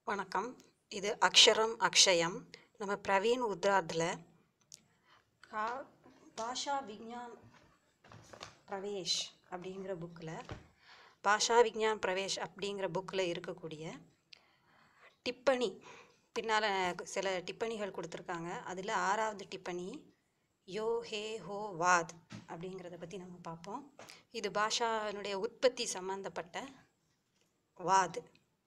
வணக்கம் இது அக்ஷரம் அக்ஷயம் நம்ம பிரவீன் உத்ராத்தில் கா பாஷா விஞ்ஞான் பிரவேஷ் அப்படிங்கிற புக்கில் பாஷா விஞ்ஞான் பிரவேஷ் அப்படிங்கிற புக்கில் இருக்கக்கூடிய டிப்பணி பின்னால் சில டிப்பணிகள் கொடுத்துருக்காங்க அதில் ஆறாவது டிப்பணி யோ ஹே ஹோ வாத் அப்படிங்கிறத பற்றி நம்ம பார்ப்போம் இது பாஷானுடைய உற்பத்தி சம்பந்தப்பட்ட வாது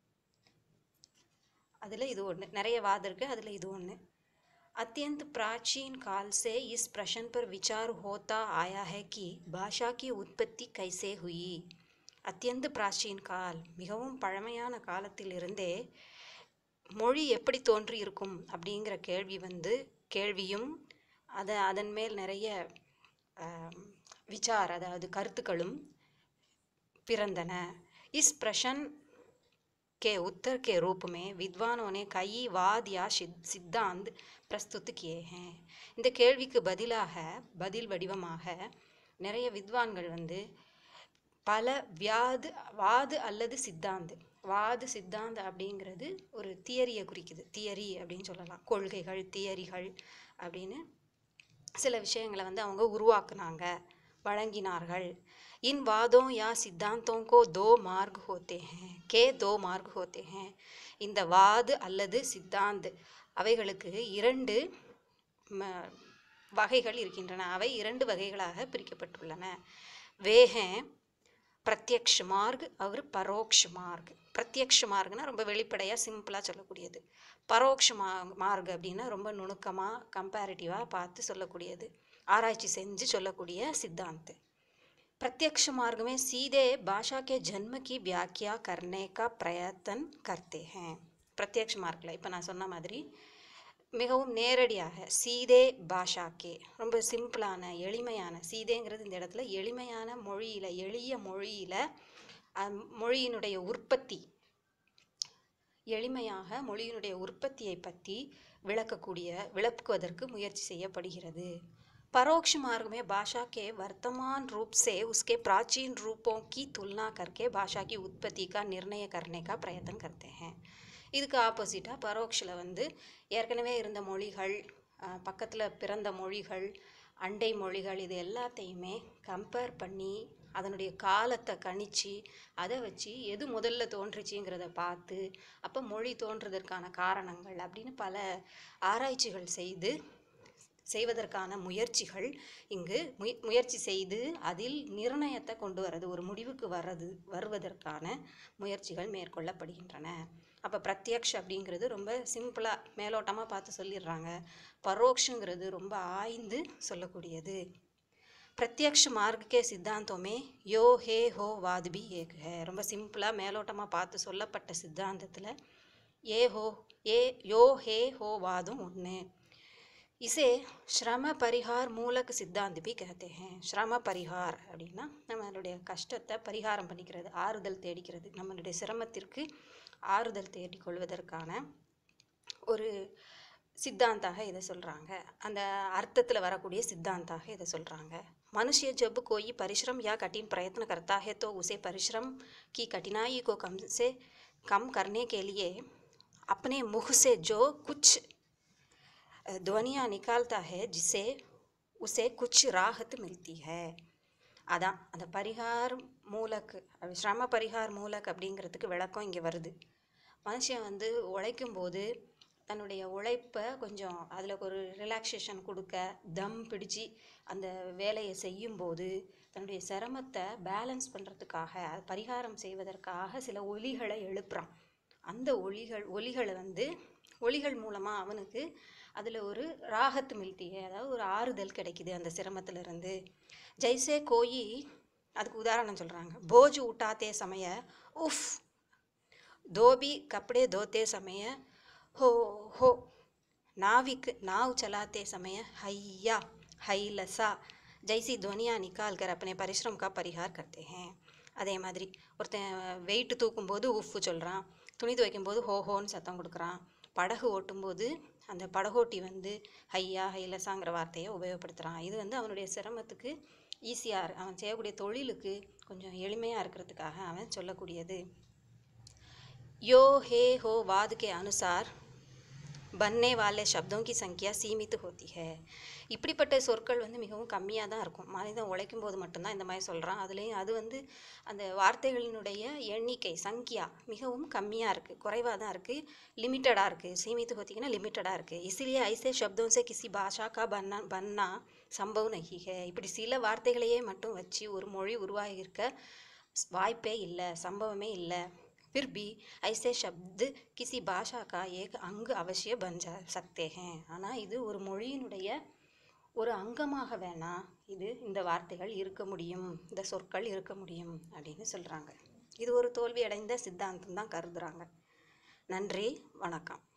அதில் இது ஒன்று நிறைய वाद இருக்குது அதில் இது ஒன்று अत्यंत प्राचीन काल से इस प्रश्न पर विचार होता आया है कि भाषा की उत्पत्ति कैसे हुई அத்தியந்த பிராச்சீன் கால் மிகவும் பழமையான காலத்திலிருந்தே மொழி எப்படி தோன்றி இருக்கும் அப்படிங்கிற கேள்வி வந்து கேள்வியும் அதை அதன் மேல் நிறைய ஆம், விசார் அதாவது கருத்துக்களும் பிறந்தன इस प्रश्न के उत्तर के रूप में विद्वानों ने कई वाद या सिத்- सिद्धांत प्रस्तुत किए हैं இந்த கேள்விக்கு பதிலாக பதில் வடிவமாக நிறைய வித்வான்கள் வந்து பல வியாது வாது அல்லது சித்தாந்து வாது சித்தாந்த அப்படிங்கிறது ஒரு தியரியை குறிக்குது தியரி அப்படின்னு சொல்லலாம் கொள்கைகள் தியரிகள் அப்படின்னு சில விஷயங்களை வந்து அவங்க உருவாக்குனாங்க வழங்கினார்கள் इन वादों या सिद्धांतों को दो मार्ग होते हैं के दो मार्ग होते हैं இந்த வாது அல்லது சித்தாந்த் அவைகளுக்கு இரண்டு ம, வகைகள் இருக்கின்றன அவை இரண்டு வகைகளாக பிரிக்கப்பட்டுள்ளன வேக பிரத்யக்ஷ மார்க் அவர் பரோக்ஷ மார்க் பிரத்யக்ஷ மார்க்னா ரொம்ப வெளிப்படையாக சிம்பிளாக சொல்லக்கூடியது பரோக்ஷ மா மார்க் அப்படின்னா ரொம்ப நுணுக்கமாக கம்பேரிட்டிவாக பார்த்து சொல்லக்கூடியது ஆராய்ச்சி செஞ்சு சொல்லக்கூடிய சித்தாந்த் प्रत्यक्ष मार्ग में सीधे भाषा के जन्म की व्याख्या करने का प्रयत्न करते हैं பிரத்யக்ஷ மார்க்கில் இப்போ நான் சொன்ன மாதிரி மிகவும் நேரடியாக சீதே பாஷாக்கே ரொம்ப சிம்பிளான எளிமையான சீதேங்கிறது இந்த இடத்துல எளிமையான மொழியில் எளிய மொழியில் மொழியினுடைய உற்பத்தி எளிமையாக மொழியினுடைய உற்பத்தியை பற்றி விளக்கக்கூடிய விளக்குவதற்கு முயற்சி செய்யப்படுகிறது परोक्ष मार्ग में भाषा के वर्तमान रूप से उसके प्राचीन रूपों की तुलना करके भाषा की उत्पत्ति का निर्णय करने का प्रयत्न करते हैं இதுக்கு ஆப்போசிட்டாக பரோக்ஷில் வந்து ஏற்கனவே இருந்த மொழிகள் பக்கத்தில் பிறந்த மொழிகள் அண்டை மொழிகள் இது எல்லாத்தையுமே கம்பேர் பண்ணி அதனுடைய காலத்தை கணிச்சு அதை வச்சு எது முதல்ல தோன்றுச்சுங்கிறத பார்த்து அப்போ மொழி தோன்றுவதற்கான காரணங்கள் அப்படின்னு பல ஆராய்ச்சிகள் செய்து செய்வதற்கான முயற்சிகள் இங்கு முய முயற்சி செய்து அதில் நிர்ணயத்தை கொண்டு வர்றது ஒரு முடிவுக்கு வர்றது வருவதற்கான முயற்சிகள் மேற்கொள்ளப்படுகின்றன அப்போ பிரத்யக்ஷ் அப்படிங்கிறது ரொம்ப சிம்பிளாக மேலோட்டமாக பார்த்து சொல்லிடுறாங்க பரோக்ஷங்கிறது ரொம்ப ஆய்ந்து சொல்லக்கூடியது प्रत्यक्ष मार्ग के सिद्धांतों में யோ ஹே ஹோ வாத் பி ஏக் है ரொம்ப சிம்பிளாக மேலோட்டமாக பார்த்து சொல்லப்பட்ட சித்தாந்தத்தில் ஏ ஹோ ஏ யோ ஹே ஹோ வாதும் ஒன்று இசே ஸ்ரம பரிகார் மூலக் சித்தாந்த் பி கஹத்தே ஹேன் ஸ்ரம பரிகார் அப்படின்னா நம்மளுடைய கஷ்டத்தை பரிகாரம் பண்ணிக்கிறது ஆறுதல் தேடிக்கிறது நம்மளுடைய சிரமத்திற்கு ஆறுதல் தேடிக்கொள்வதற்கான ஒரு சித்தாந்தாக இதை சொல்கிறாங்க அந்த அர்த்தத்தில் வரக்கூடிய சித்தாந்தாக இதை சொல்கிறாங்க मनुष्य जब कोई परिश्रम या कठिन प्रयत्न करता है तो उसे परिश्रम की कठिनाई को कम से कम करने के लिए अपने मुख से जो कुछ ध्वनियाँ निकालता है जिससे उसे कुछ राहत मिलती है அதான் அந்த பரிகார் மூலக்கு அது சிரம பரிகார் மூலக் அப்படிங்கிறதுக்கு விளக்கம் இங்கே வருது மனுஷன் வந்து உழைக்கும்போது தன்னுடைய உழைப்பை கொஞ்சம் அதில் ஒரு ரிலாக்ஸேஷன் கொடுக்க தம் பிடிச்சு அந்த வேலையை செய்யும்போது தன்னுடைய சிரமத்தை பேலன்ஸ் பண்ணுறதுக்காக பரிகாரம் செய்வதற்காக சில ஒலிகளை எழுப்புறான் அந்த ஒலிகள் ஒலிகளை வந்து ஒலிகள் மூலமாக அவனுக்கு அதில் ஒரு ராகத்து மில்தி அதாவது ஒரு ஆறுதல் கிடைக்குது அந்த சிரமத்திலிருந்து ஜெய்சே கோயி அதுக்கு உதாரணம் சொல்கிறாங்க போஜ் உட்டாத்தே சமய உஃப் धोबी कपड़े धोते समय हो हो नाविक नाव चलाते समय हैया हैलसा जैसी ध्वनियाँ निकाल कर अपने परिश्रम का परिहार करते हैं அதே மாதிரி ஒருத்தன் வெயிட்டு தூக்கும்போது உஃப்பு சொல்கிறான் துணி துவைக்கும்போது ஹோ ஹோன்னு சத்தம் கொடுக்குறான் படகு ஓட்டும்போது அந்த படகோட்டி வந்து ஹையா ஹைலசாங்கிற வார்த்தையை உபயோகப்படுத்துகிறான் இது வந்து அவனுடைய சிரமத்துக்கு ஈஸியாக அவன் செய்யக்கூடிய தொழிலுக்கு கொஞ்சம் எளிமையாக இருக்கிறதுக்காக அவன் சொல்லக்கூடியது यो हे हो वाद के अनुसार बनने वाले शब्दों की संख्या सीमित होती है இப்படிப்பட்ட சொற்கள் வந்து மிகவும் கம்மியாக தான் இருக்கும் மனிதன் உழைக்கும் போது மட்டும்தான் இந்த மாதிரி சொல்கிறான் அதுலேயும் அது வந்து அந்த வார்த்தைகளினுடைய எண்ணிக்கை சங்கியா மிகவும் கம்மியாக இருக்குது குறைவாக தான் இருக்குது லிமிட்டடாக இருக்குது சீமித்து होती லிமிட்டடாக இருக்குது इसलिए ऐसे शब्दों से किसी भाषा का बनना बनना संभव नहीं है இப்படி சில வார்த்தைகளையே மட்டும் வச்சு ஒரு மொழி உருவாகி இருக்க வாய்ப்பே இல்லை சம்பவமே இல்லை फिर भी ऐसे शब्द किसी भाषा का एक अंग अवश्य बन जा सकते हैं ஆனால் இது ஒரு மொழியினுடைய ஒரு அங்கமாக வேணா இது இந்த வார்த்தைகள் இருக்க முடியும் இந்த சொற்கள் இருக்க முடியும் அப்படின்னு சொல்கிறாங்க இது ஒரு தோல்வி அடைந்த சித்தாந்தம் தான் கருதுகிறாங்க நன்றி வணக்கம்